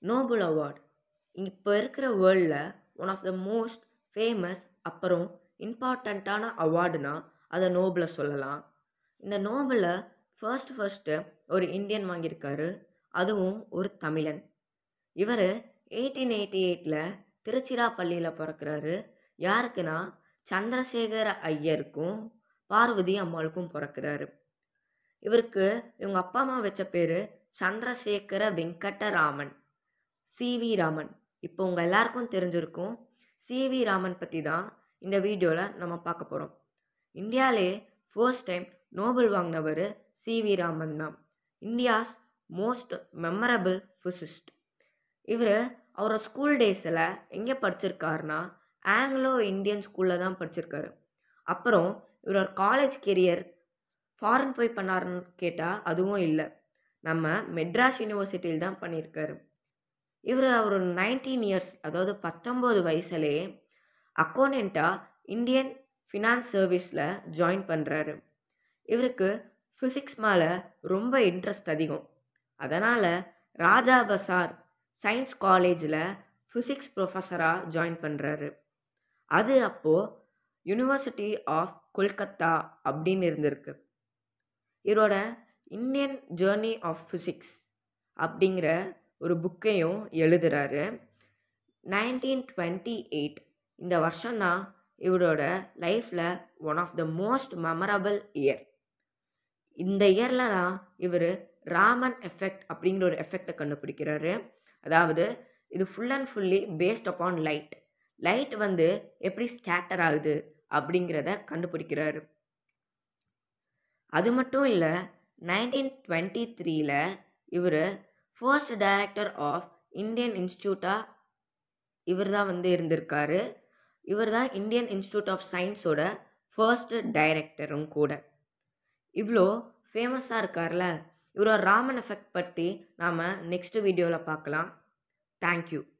Nobel award இப்போ இருக்கிற வேர்ல்டில் one of the most famous அப்புறம் இம்பார்ட்டண்ட்டான அவார்டுனா அதை நோபலை சொல்லலாம் இந்த நோபலை ஃபர்ஸ்ட் ஃபர்ஸ்ட்டு ஒரு இந்தியன் வாங்கியிருக்காரு அதுவும் ஒரு தமிழன் இவர் எயிட்டீன் எயிட்டி எயிட்டில் திருச்சிராப்பள்ளியில் பிறக்கிறாரு யாருக்குன்னா சந்திரசேகர ஐயருக்கும் பார்வதி அம்மாளுக்கும் பிறக்கிறாரு இவருக்கு இவங்க அப்பா அம்மா வச்ச பேர் சந்திரசேகர வெங்கடராமன் சி வி ராமன் இப்போ உங்கள் எல்லாருக்கும் தெரிஞ்சிருக்கும் சி வி ராமன் பற்றி தான் இந்த வீடியோவில் நம்ம பார்க்க போகிறோம் இந்தியாவிலே ஃபர்ஸ்ட் டைம் நோபல் வாங்கினவர் சி வி ராமன் தான் இந்தியாஸ் மோஸ்ட் மெமரபிள் ஃபிசிஸ்ட் இவர் அவரோட ஸ்கூல் டேஸில் எங்கே படிச்சிருக்காருனா ஆங்கிலோ இந்தியன் ஸ்கூலில் தான் படிச்சிருக்காரு அப்புறம் இவரோட காலேஜ் கெரியர் ஃபாரின் போய் பண்ணாருன்னு கேட்டால் அதுவும் இல்லை நம்ம மெட்ராஸ் யூனிவர்சிட்டியில் தான் பண்ணியிருக்காரு இவர் அவர் நைன்டீன் இயர்ஸ் அதாவது பத்தொம்போது வயசுலேயே அக்கௌண்டண்ட்டாக இந்தியன் ஃபினான்ஸ் சர்வீஸில் ஜாயின் பண்ணுறாரு இவருக்கு ஃபிசிக்ஸ் மேலே ரொம்ப இன்ட்ரெஸ்ட் அதிகம் அதனால் ராஜா பசார் சயின்ஸ் காலேஜில் ஃபிசிக்ஸ் ப்ரொஃபஸராக ஜாயின் பண்ணுறாரு அது அப்போது யூனிவர்சிட்டி ஆஃப் கொல்கத்தா அப்படின்னு இருந்திருக்கு இவரோட இந்தியன் ஜேர்னி ஆஃப் ஃபிசிக்ஸ் அப்படிங்கிற ஒரு புக்கையும் எழுதுகிறாரு நைன்டீன் டுவெண்ட்டி எயிட் இந்த வருஷம்தான் இவரோட லைஃப்பில் one of the most memorable year இந்த இயரில் தான் இவர் ராமன் எஃபெக்ட் அப்படிங்கிற ஒரு எஃபெக்டை கண்டுபிடிக்கிறாரு அதாவது இது full and fully based upon light light வந்து எப்படி ஸ்கேட்டர் ஆகுது அப்படிங்கிறத கண்டுபிடிக்கிறாரு அது மட்டும் இல்லை நைன்டீன் டுவெண்ட்டி த்ரீல இவர் ஃபர்ஸ்ட் டைரக்டர் ஆஃப் இந்தியன் இன்ஸ்டியூட்டாக இவர் தான் வந்து இருந்திருக்காரு இவர் தான் இந்தியன் இன்ஸ்டியூட் ஆஃப் சயின்ஸோட ஃபர்ஸ்ட் டைரக்டரும் கூட இவ்வளோ ஃபேமஸாக இருக்கார்ல இவரோட ராமன் எஃபெக்ட் பற்றி நாம் நெக்ஸ்ட் வீடியோவில் பார்க்கலாம் தேங்க்யூ